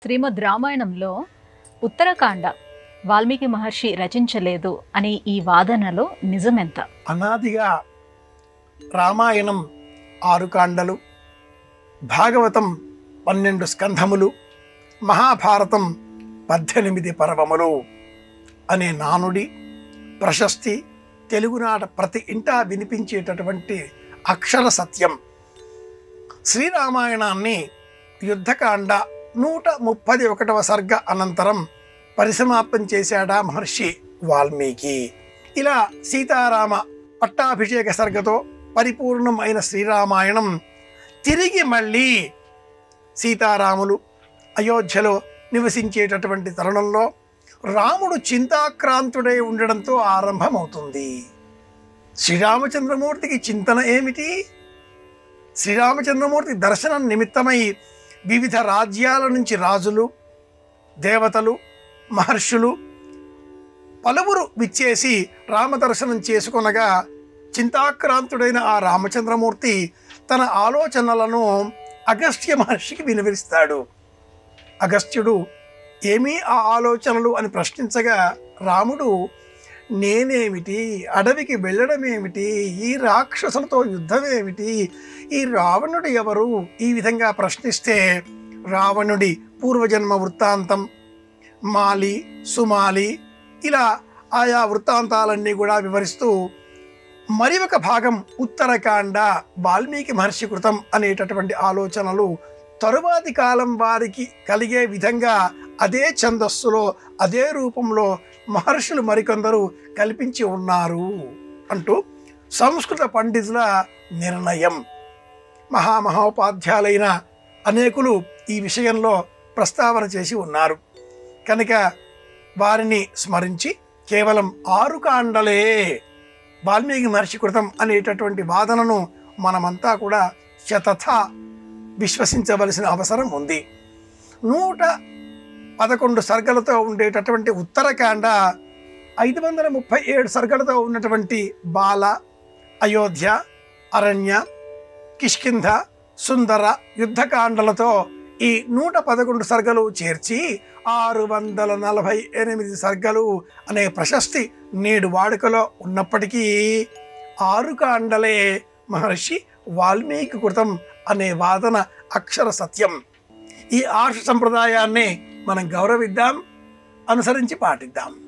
శ్రీమద్ రామాయణంలో ఉత్తరకాండ వాల్మీకి మహర్షి రచించలేదు అనే ఈ వాదనలో నిజమెంత అనాదిగా రామాయణం ఆరు కాండలు భాగవతం పన్నెండు స్కంధములు మహాభారతం పద్దెనిమిది పర్వములు అనే నానుడి ప్రశస్తి తెలుగునాట ప్రతి ఇంటా వినిపించేటటువంటి అక్షర సత్యం శ్రీరామాయణాన్ని యుద్ధకాండ నూట ముప్పది ఒకటవ సర్గ అనంతరం పరిసమాప్తం చేశాడా మహర్షి వాల్మీకి ఇలా సీతారామ పట్టాభిషేక సర్గతో పరిపూర్ణమైన శ్రీరామాయణం తిరిగి మళ్ళీ సీతారాములు అయోధ్యలో నివసించేటటువంటి తరుణంలో రాముడు చింతాక్రాంతుడై ఉండడంతో ఆరంభమవుతుంది శ్రీరామచంద్రమూర్తికి చింతన ఏమిటి శ్రీరామచంద్రమూర్తి దర్శనం నిమిత్తమై వివిధ రాజ్యాల నుంచి రాజులు దేవతలు మహర్షులు పలువురు విచ్చేసి రామదర్శనం చేసుకొనగా చింతాక్రాంతుడైన ఆ రామచంద్రమూర్తి తన ఆలోచనలను అగస్త్య మహర్షికి వినిపిస్తాడు అగస్త్యుడు ఏమీ ఆ ఆలోచనలు అని ప్రశ్నించగా రాముడు నేనేమిటి అడవికి వెళ్ళడం ఏమిటి ఈ రాక్షసులతో యుద్ధం ఏమిటి ఈ రావణుడు ఎవరు ఈ విధంగా ప్రశ్నిస్తే రావణుడి పూర్వజన్మ వృత్తాంతం మాలి సుమాలి ఇలా ఆయా వృత్తాంతాలన్నీ కూడా వివరిస్తూ మరి ఒక భాగం ఉత్తరకాండ వాల్మీకి మహర్షి కృతం అనేటటువంటి ఆలోచనలు తరువాతి కాలం వారికి కలిగే విధంగా అదే ఛందస్సులో అదే రూపంలో మహర్షులు మరికొందరు కల్పించి ఉన్నారు అంటూ సంస్కృత పండితుల నిర్ణయం మహామహోపాధ్యాయులైన అనేకులు ఈ విషయంలో ప్రస్తావన చేసి ఉన్నారు కనుక వారిని స్మరించి కేవలం ఆరు కాండలే వాల్మీకి మహర్షి కృతం అనేటటువంటి వాదనను మనమంతా కూడా శతథ విశ్వసించవలసిన అవసరం ఉంది నూట పదకొండు సర్గలతో ఉండేటటువంటి ఉత్తరకాండ ఐదు వందల ముప్పై ఏడు సర్గలతో ఉన్నటువంటి బాల అయోధ్య అరణ్య కిష్కింధ సుందర యుద్ధకాండలతో ఈ నూట పదకొండు సర్గలు చేర్చి ఆరు వందల నలభై ఎనిమిది సర్గలు అనే ప్రశస్తి నేడు వాడుకలో ఉన్నప్పటికీ ఆరు కాండలే మహర్షి వాల్మీకి కృతం అనే వాదన అక్షర సత్యం ఈ ఆర్ష సంప్రదాయాన్ని మనం గౌరవిద్దాం అనుసరించి పాటిద్దాం